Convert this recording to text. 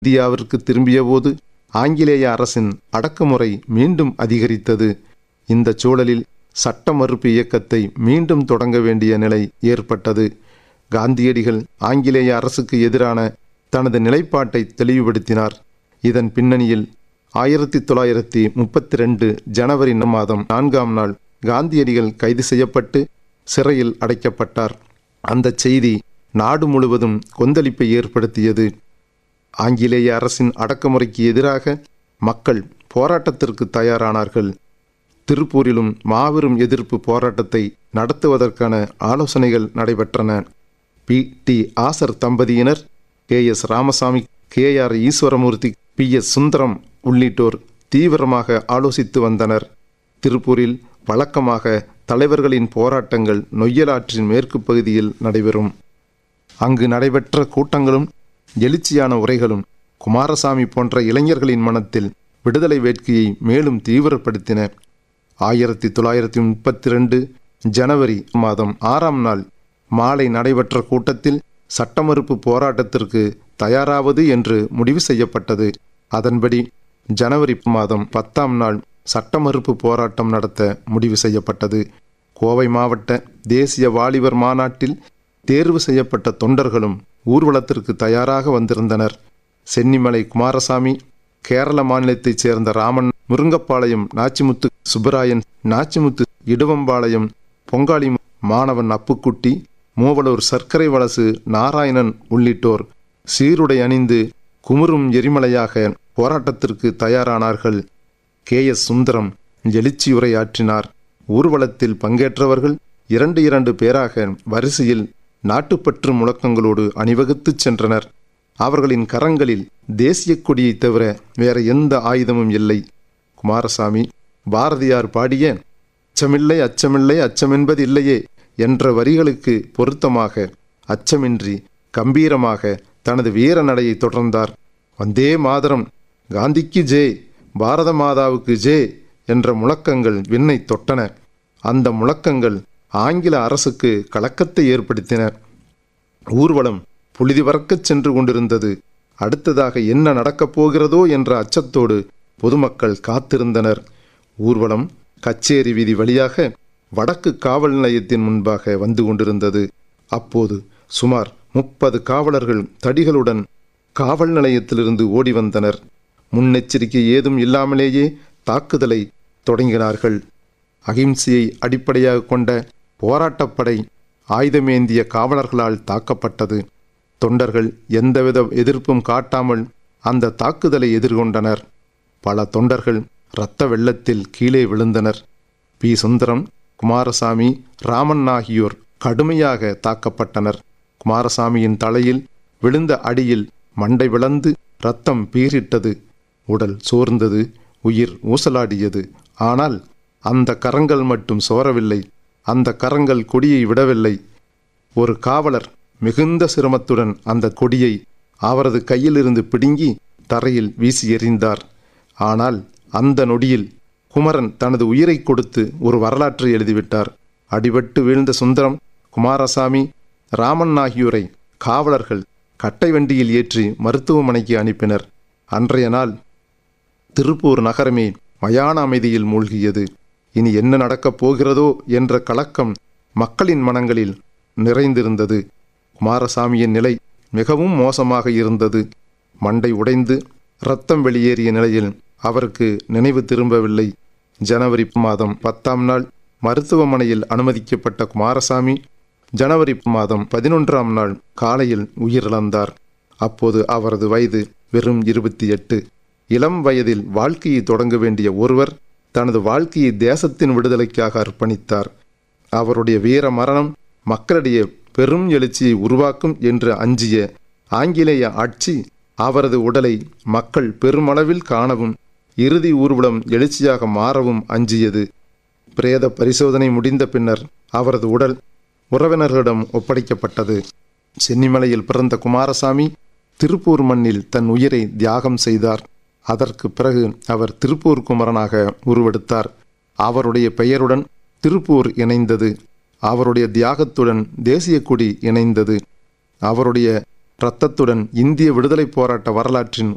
இந்தியாவிற்கு திரும்பியபோது ஆங்கிலேய அரசின் அடக்குமுறை மீண்டும் அதிகரித்தது இந்த சூழலில் சட்ட மறுப்பு இயக்கத்தை மீண்டும் தொடங்க வேண்டிய நிலை ஏற்பட்டது காந்தியடிகள் ஆங்கிலேய அரசுக்கு எதிரான தனது நிலைப்பாட்டை தெளிவுபடுத்தினார் இதன் பின்னணியில் ஆயிரத்தி தொள்ளாயிரத்தி முப்பத்தி ரெண்டு ஜனவரி மாதம் நான்காம் நாள் காந்தியடிகள் கைது செய்யப்பட்டு சிறையில் அடைக்கப்பட்டார் அந்த செய்தி நாடு முழுவதும் கொந்தளிப்பை ஏற்படுத்தியது ஆங்கிலேய அரசின் அடக்குமுறைக்கு எதிராக மக்கள் போராட்டத்திற்கு தயாரானார்கள் திருப்பூரிலும் மாபெரும் எதிர்ப்பு போராட்டத்தை நடத்துவதற்கான ஆலோசனைகள் நடைபெற்றன பி டி ஆசர் தம்பதியினர் K S Ramasamy K R Eswaramoorthy P S Sundaram உள்ளிட்டோர் தீவிரமாக ஆலோசித்து வந்தனர் திருப்பூரில் வழக்கமாக தலைவர்களின் போராட்டங்கள் நொய்யலாற்றின் மேற்கு பகுதியில் நடைபெறும் அங்கு நடைபெற்ற கூட்டங்களும் எழுச்சியான உரைகளும் குமாரசாமி போன்ற இளைஞர்களின் மனத்தில் விடுதலை வேட்கையை மேலும் தீவிரப்படுத்தின ஆயிரத்தி தொள்ளாயிரத்தி முப்பத்தி ரெண்டு ஜனவரி மாதம் ஆறாம் நாள் மாலை நடைபெற்ற கூட்டத்தில் சட்டமறுப்பு போராட்டத்திற்கு தயாராவது என்று முடிவு செய்யப்பட்டது அதன்படி ஜனவரி மாதம் பத்தாம் நாள் சட்டமறுப்பு போராட்டம் நடத்த முடிவு செய்யப்பட்டது கோவை மாவட்ட தேசிய வாலிபர் மாநாட்டில் தேர்வு செய்யப்பட்ட தொண்டர்களும் ஊர்வலத்திற்கு தயாராக வந்திருந்தனர் சென்னிமலை குமாரசாமி கேரள மாநிலத்தைச் சேர்ந்த ராமன் முருங்கப்பாளையம் நாச்சிமுத்து சுப்பராயன் நாச்சிமுத்து இடுவம்பாளையம் பொங்காளி மாணவன் அப்புக்குட்டி மூவலூர் சர்க்கரை வலசு நாராயணன் உள்ளிட்டோர் சீருடை அணிந்து குமுறும் எரிமலையாக போராட்டத்திற்கு தயாரானார்கள் கே எஸ் சுந்தரம் எழுச்சியுரையாற்றினார் ஊர்வலத்தில் பங்கேற்றவர்கள் இரண்டு இரண்டு பேராக வரிசையில் நாட்டுப்பற்று முழக்கங்களோடு அணிவகுத்துச் சென்றனர் அவர்களின் கரங்களில் தேசிய கொடியை தவிர வேற எந்த ஆயுதமும் இல்லை குமாரசாமி பாரதியார் பாடிய அச்சமில்லை அச்சமில்லை அச்சமென்பது இல்லையே என்ற வரிகளுக்கு பொருத்தமாக அச்சமின்றி கம்பீரமாக தனது வீர நடையை தொடர்ந்தார் வந்தே மாதரம் காந்திக்கு ஜே பாரத மாதாவுக்கு ஜே என்ற முழக்கங்கள் விண்ணை தொட்டன அந்த முழக்கங்கள் ஆங்கில அரசுக்கு கலக்கத்தை ஏற்படுத்தின ஊர்வலம் புழுதி பறக்கச் சென்று கொண்டிருந்தது அடுத்ததாக என்ன நடக்கப் போகிறதோ என்ற அச்சத்தோடு பொதுமக்கள் காத்திருந்தனர் ஊர்வலம் கச்சேரி வீதி வழியாக வடக்கு காவல் நிலையத்தின் முன்பாக வந்து கொண்டிருந்தது அப்போது சுமார் முப்பது காவலர்கள் தடிகளுடன் காவல் நிலையத்திலிருந்து ஓடி வந்தனர் முன்னெச்சரிக்கை ஏதும் இல்லாமலேயே தாக்குதலை தொடங்கினார்கள் அகிம்சையை அடிப்படையாக கொண்ட போராட்டப்படை ஆயுதமேந்திய காவலர்களால் தாக்கப்பட்டது தொண்டர்கள் எந்தவித எதிர்ப்பும் காட்டாமல் அந்த தாக்குதலை எதிர்கொண்டனர் பல தொண்டர்கள் இரத்த வெள்ளத்தில் கீழே விழுந்தனர் பி சுந்தரம் குமாரசாமி ராமன் ஆகியோர் கடுமையாக தாக்கப்பட்டனர் குமாரசாமியின் தலையில் விழுந்த அடியில் மண்டை விளந்து ரத்தம் பீரிட்டது உடல் சோர்ந்தது உயிர் ஊசலாடியது ஆனால் அந்த கரங்கள் மட்டும் சோரவில்லை அந்த கரங்கள் கொடியை விடவில்லை ஒரு காவலர் மிகுந்த சிரமத்துடன் அந்த கொடியை அவரது கையிலிருந்து பிடுங்கி தரையில் வீசி எறிந்தார் ஆனால் அந்த நொடியில் குமரன் தனது உயிரை கொடுத்து ஒரு வரலாற்றை எழுதிவிட்டார் அடிபட்டு வீழ்ந்த சுந்தரம் குமாரசாமி ராமன் ஆகியோரை காவலர்கள் கட்டை வண்டியில் ஏற்றி மருத்துவமனைக்கு அனுப்பினர் அன்றைய நாள் திருப்பூர் நகரமே மயான அமைதியில் மூழ்கியது இனி என்ன நடக்கப் போகிறதோ என்ற கலக்கம் மக்களின் மனங்களில் நிறைந்திருந்தது குமாரசாமியின் நிலை மிகவும் மோசமாக இருந்தது மண்டை உடைந்து இரத்தம் வெளியேறிய நிலையில் அவருக்கு நினைவு திரும்பவில்லை ஜனவரி மாதம் பத்தாம் நாள் மருத்துவமனையில் அனுமதிக்கப்பட்ட குமாரசாமி ஜனவரி மாதம் பதினொன்றாம் நாள் காலையில் உயிரிழந்தார் அப்போது அவரது வயது வெறும் இருபத்தி எட்டு இளம் வயதில் வாழ்க்கையை தொடங்க வேண்டிய ஒருவர் தனது வாழ்க்கையை தேசத்தின் விடுதலைக்காக அர்ப்பணித்தார் அவருடைய வீர மரணம் மக்களிடையே பெரும் எழுச்சியை உருவாக்கும் என்று அஞ்சிய ஆங்கிலேய ஆட்சி அவரது உடலை மக்கள் பெருமளவில் காணவும் இறுதி ஊர்வலம் எழுச்சியாக மாறவும் அஞ்சியது பிரேத பரிசோதனை முடிந்த பின்னர் அவரது உடல் உறவினர்களிடம் ஒப்படைக்கப்பட்டது சென்னிமலையில் பிறந்த குமாரசாமி திருப்பூர் மண்ணில் தன் உயிரை தியாகம் செய்தார் அதற்கு பிறகு அவர் திருப்பூர் குமரனாக உருவெடுத்தார் அவருடைய பெயருடன் திருப்பூர் இணைந்தது அவருடைய தியாகத்துடன் தேசிய கொடி இணைந்தது அவருடைய இரத்தத்துடன் இந்திய விடுதலை போராட்ட வரலாற்றின்